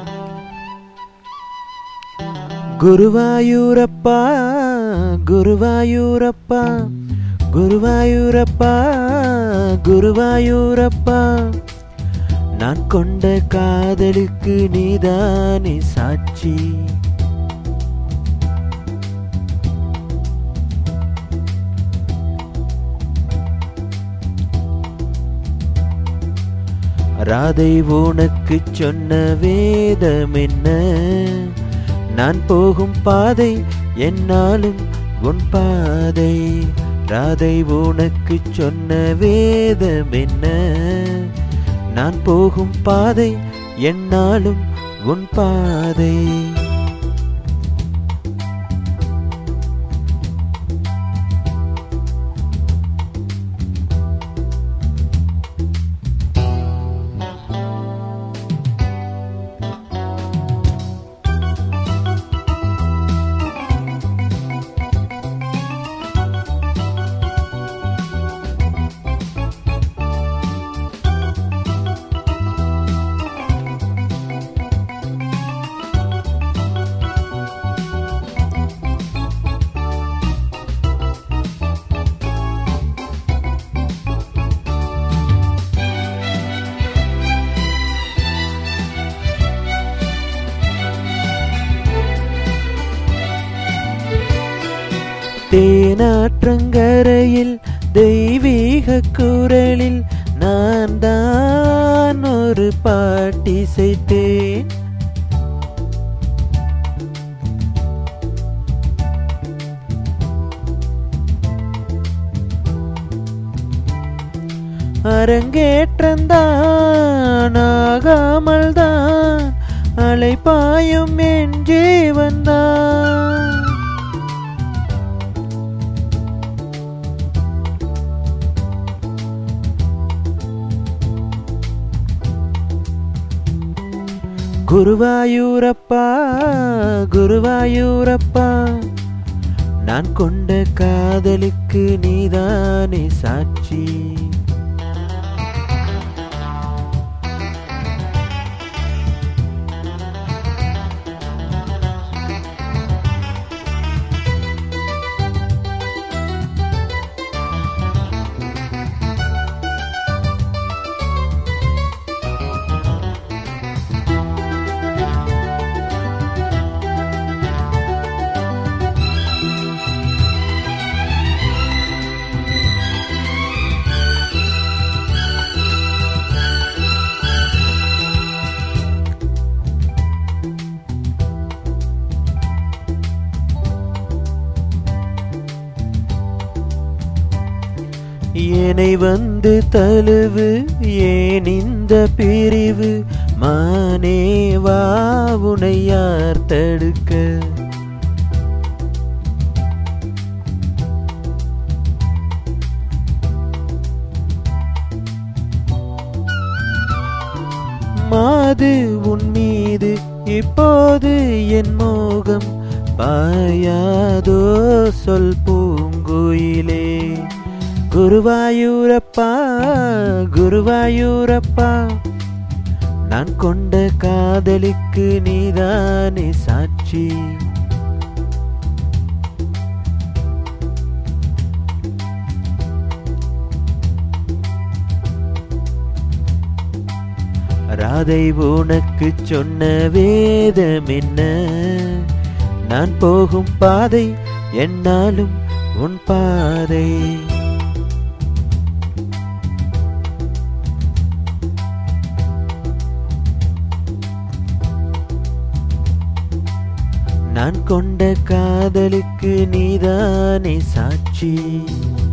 குருவாயூரப்பா குருவாயூரப்பா குருவாயூரப்பா குருவாயூரப்பா நான் கொண்ட காதலுக்கு நீதானே சாட்சி ராதை உனக்கு சொன்ன வேதம் என்ன நான் போகும் பாதை என்னாலும் உன் பாதை ராதை உனக்கு சொன்ன வேதம் என்ன நான் போகும் பாதை என்னாலும் உன் பாதை தேனாற்றங்கரையில் தெய்வீக குரலில் நான் தான் ஒரு பாட்டிசைத்தேன் அரங்கேற்றந்தான் ஆகாமல் தான் அலைப்பாயும் என் ஜீவன்தான் குருவாயூரப்பா குருவாயூரப்பா நான் கொண்ட காதலுக்கு நீதானே சாட்சி ஏனை வந்து தழுவு ஏன் இந்த பிரிவு மானே வா உனை யார் தடுக்க மாது உன் மீது இப்போது என் மோகம் பாயாதோ சொல் பூங்குயிலே குருவாயூரப்பா குருவாயூரப்பா நான் கொண்ட காதலிக்கு நீதானே சாட்சி ராதை உனக்கு சொன்ன வேதம் என்ன நான் போகும் பாதை என்னாலும் உன் பாதை நான் கொண்ட காதலுக்கு நீதானே சாட்சி